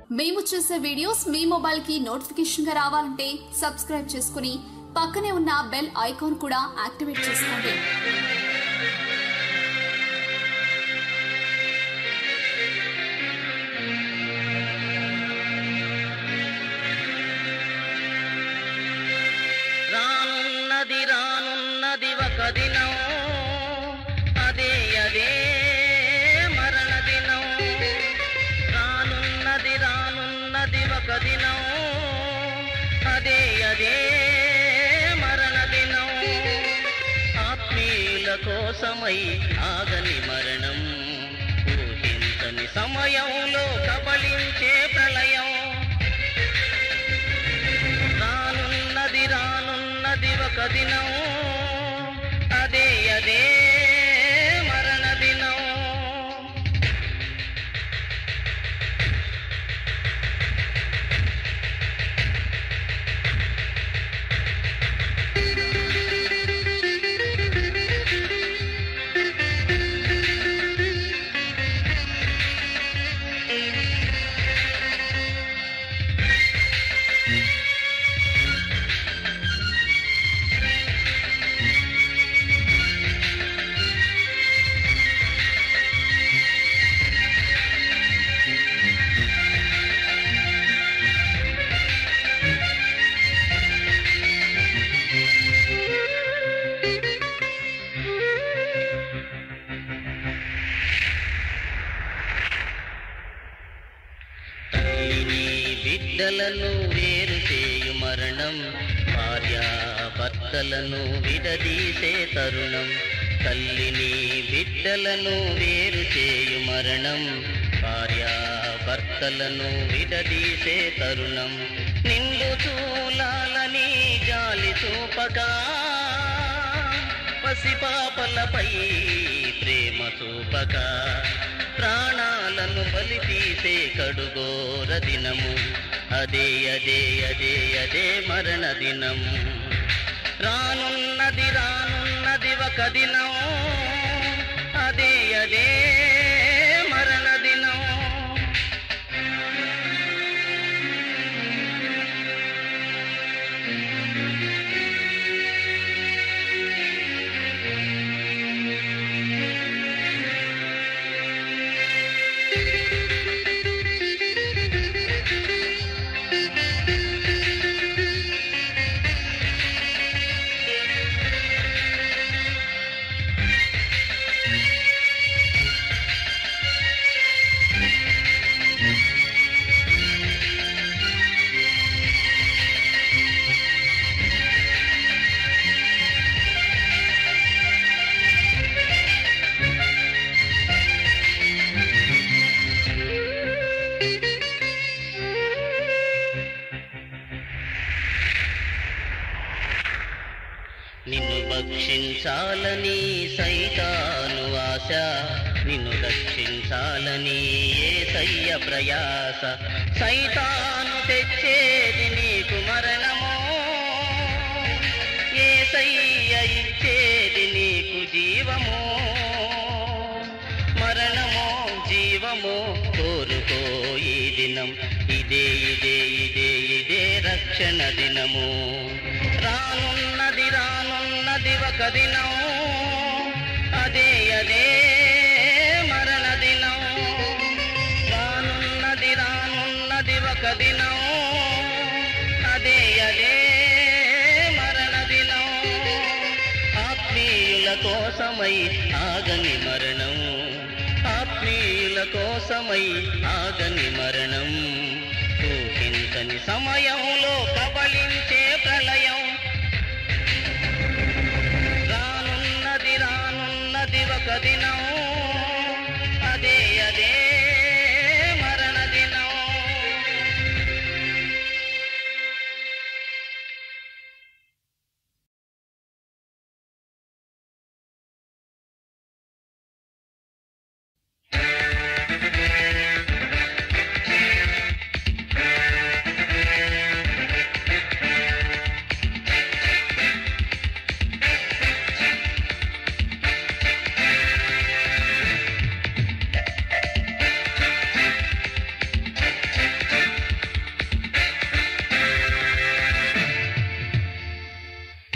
మేము చేసే వీడియోస్ మీ మొబైల్ కి నోటిఫికేషన్ గా రావాలంటే సబ్స్క్రైబ్ చేసుకుని పక్కనే ఉన్న బెల్ ఐకాన్ కూడా యాక్టివేట్ చేసుకోండి రానున్నది రానున్నది ఒక దినం అదే అదే మరణ దినం రానున్నది రానున్నది ఒక దినం అదే అదే మరణ దినం ఆత్మీయుల కోసమై ఆగని మరణం ఊహించని సమయంలో కబలించే ప్రళయం రానున్నది రానున్నది ఒక దినం అదే అదే మరణ దినం తల్లిని బిడ్డలను వేరు చేయు మరణం భార్యాభర్తలను విడదీసే తరుణం తల్లిని బిడ్డలను వేరు చేయు మరణం భార్యాభర్తలను విడదీసే తరుణం నిండు చూలాలని జాలి చూపగా పసిపాపలపై ప్రేమ చూపగా ప్రాణాలను బలి తీసే కడుగోర దినము అదే అదే అదే అదే మరణ దినం రానున్నది రానున్నది ఒక దినం అదే అదే మరణ దినం నిన్ను భక్షించాలని సైతాను ఆశ నిన్ను రక్షించాలని ఏసయ్య ప్రయాస సైతాను తెచ్చేది నీకు మరణమో ఏసయ్య ఇచ్చేది నీకు జీవమో మరణమో జీవమో కోరుకో ఈ దినం ఇదే ఇదే ఇదే ఇదే రక్షణ దినము రానున్నది రానున్నది ఒక దినం అదే అదే మరణ దినం రానున్నది రానున్నది ఒక దినం అదే అదే మరణ దినం ఆత్మీయుల కోసమై ఆగని మరణం ఆత్మీయుల కోసమై ఆగని మరణం ఊహించని సమయంలో కబలించే ప్రళయం రానున్నది రానున్నది ఒక దినం అదే అదే మరణ దినం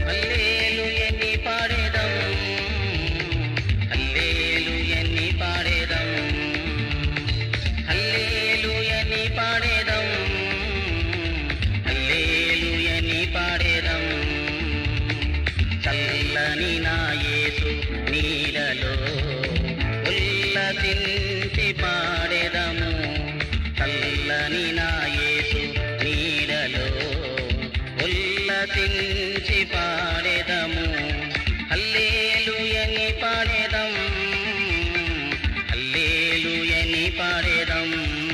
హల్లేలు ఎన్ని పాడేదం హల్లేలు ఎన్ని పాడేదం హల్లేలు ఎన్ని పాడేదం హల్లేలు ఎన్ని పాడేదం చల్లని నా యేసు నీలలో ఉల్లసించి పాడేదము చల్లని నా యేసు నీలలో ఉల్లసించి పాడేదము హల్లేలు ఎన్ని పాడేదం హల్లేలు ఎన్ని పాడేదం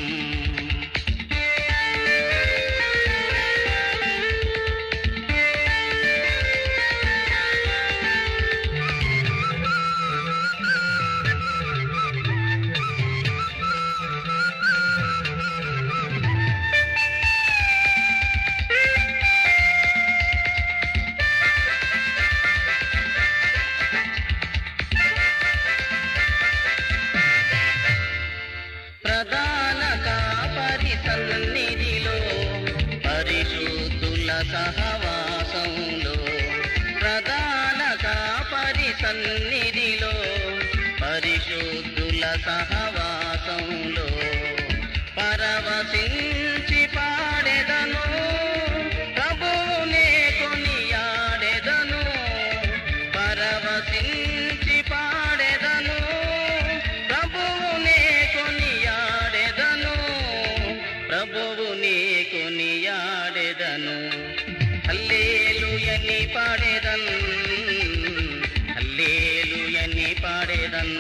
ప్రధాన కాపరి సన్నిధిలో పరిశుద్ధుల సహవాసంలో ప్రధాన కాపరి సన్నిధిలో పరిశుద్ధుల సహవాసంలో పరవశించి పాడెదను ప్రభువునే కొనియాడెదను పరవశించి పాడెదను ప్రభువునే కొనియాడెదను ప్రభువునే కొనియాడెదను హల్లేలు ఎన్ని పాడేదన్ హల్లేలు ఎన్ని పాడేదన్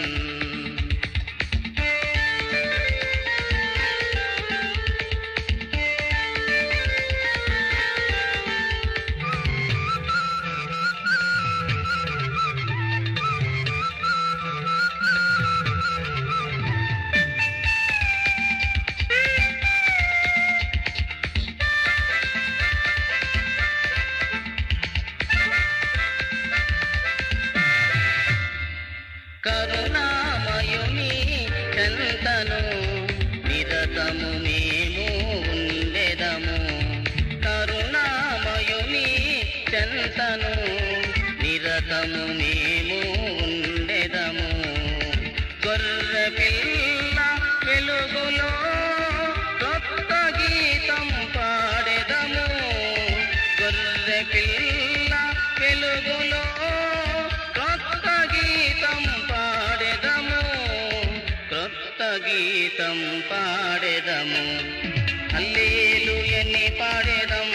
కరుణామయుని చెంతను నిరతము మేము ఉండెదము కరుణామయుని చెంతను నిరతము మేము ఉండెదము గొర్రె పిల్ల వెలుగులో కొత్త గీతం పాడెదము గొర్రె పిల్ల వెలుగులో కొత్త గీతం పాడెదము కొత్త గీతం పాడెదము హల్లేలు ఎన్ని పాడేదం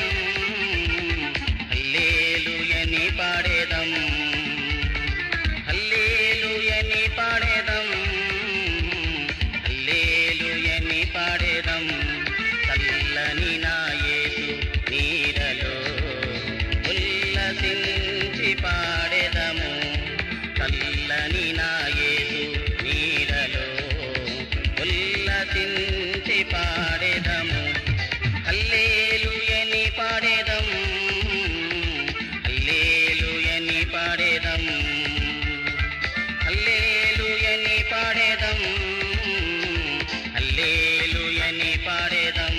హల్లేలు ఎన్ని పాడేదం హల్లేలు ఎన్ని పాడేదం హల్లేలు ఎన్ని పాడేదం చల్లని నా యేసు నీడలో ఉల్లసించి పాడెదము చల్లని నా యేసు నీడలో ఉల్లసించి పాడెదము హల్లేలు ఎన్ని పాడేదం హల్లేలు ఎన్ని పాడేదం హల్లేలు ఎన్ని పాడేదం హల్లేలు ఎన్ని పాడేదం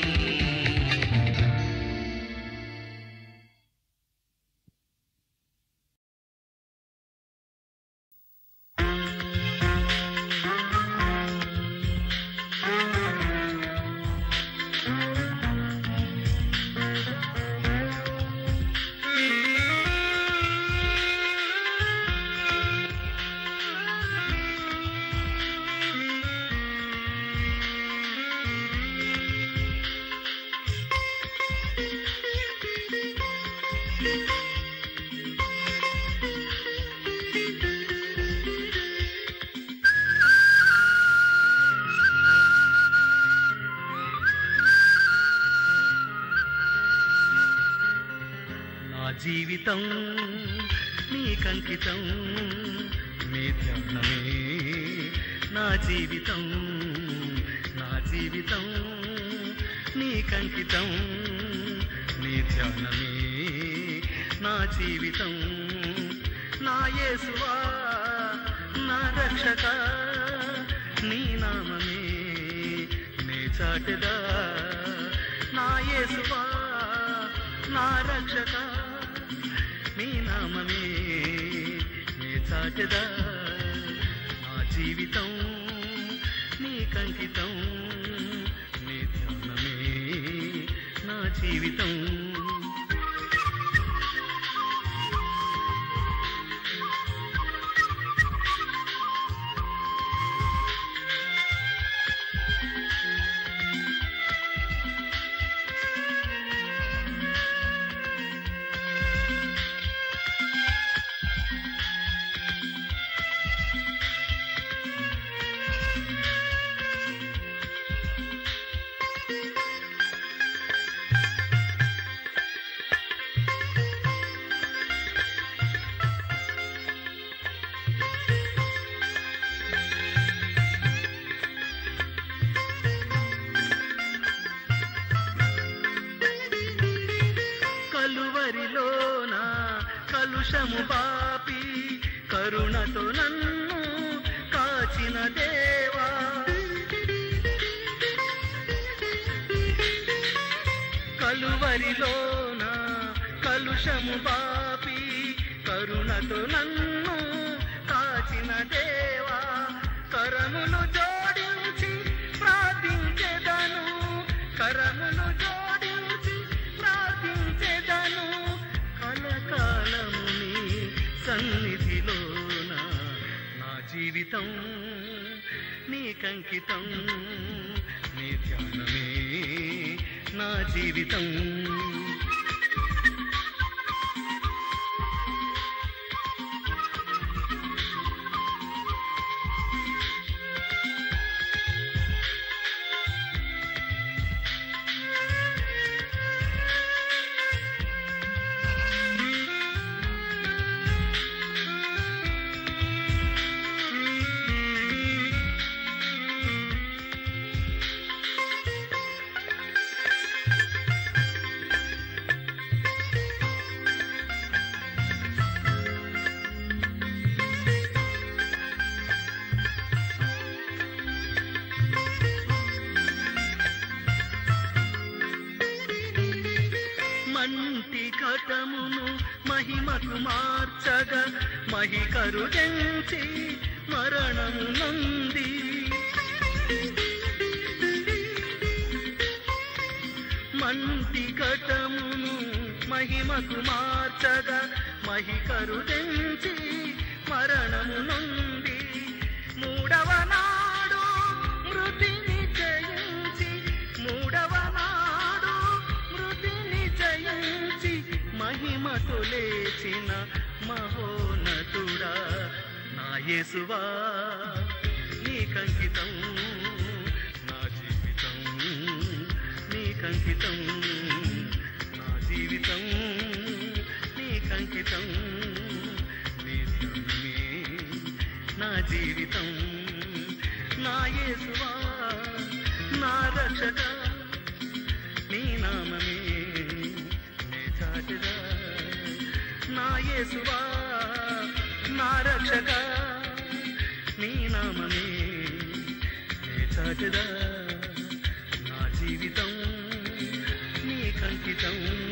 నా జీవితం నీకంకితం నీ ధ్యానమే నా జీవితం నా జీవితం నీకంకితం నీ ధ్యానమే నా జీవితం నా యేసువా నా రక్షక నీ నామమే నీ చాటెదా నా యేసువా నా రక్షక నీ నామమే నే చాటెదా నా జీవితం నీకంకితం నీ ధ్యానమే నా జీవితం కలువరిలోన కలుషము పాపి కరుణతో నన్ను కాచిన దేవా కలువరిలోన కలుషము పాపి కరుణతో నన్ను కాచిన దేవా కరములు జోడించి ప్రార్థించెదను కరములు జోడించి ప్రార్థించెదను కలకాలము నీ సన్నిధిలోన నా జీవితం నీకంకితం నీ ధ్యానమే నా జీవితం మంటి ఘటమును మహిమకు మార్చగా మహికరు జంచి మరణము నంది మంటి ఘటమును మహిమకు మార్చగా మహికరు జంచి మరణము నుండి మూడవ నాడు మృతిని జయించి మూడవ నాడు మృతిని జయించి మహిమతో లేచిన మహోనతుడా నా యేసువా నీకంకితం నా జీవితం నీకంకితం నా జీవితం నీకంకితం నీ ధ్యానమే నా జీవితం నా యేసువా నా రక్షక నీ నామమే నే చాటుగా నా యేసువా నా రక్షక నీ నామమే నే చాటుగా నా జీవితం నీకంకితం